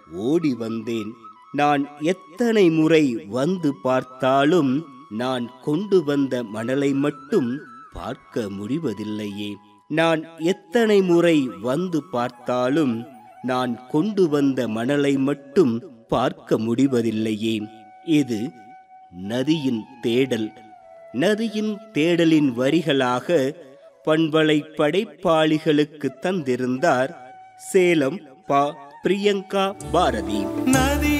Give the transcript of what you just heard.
ஓடி வந்தேன் நான் எத்தனை முறை வந்து பார்த்தாலும் நான் கொண்டு வந்த மணலை மட்டும் பார்க்க முடிவதில்லையே நான் எத்தனை முறை வந்து பார்த்தாலும் நான் கொண்டு வந்த மணலை மட்டும் பார்க்க முடிவதில்லையே இது நதியின் தேடல் நதியின் தேடலின் வரிகளாக பண்பலை படைப்பாளிகளுக்கு தந்திருந்தார் சேலம் பா பிரியங்கா பாரதி நதி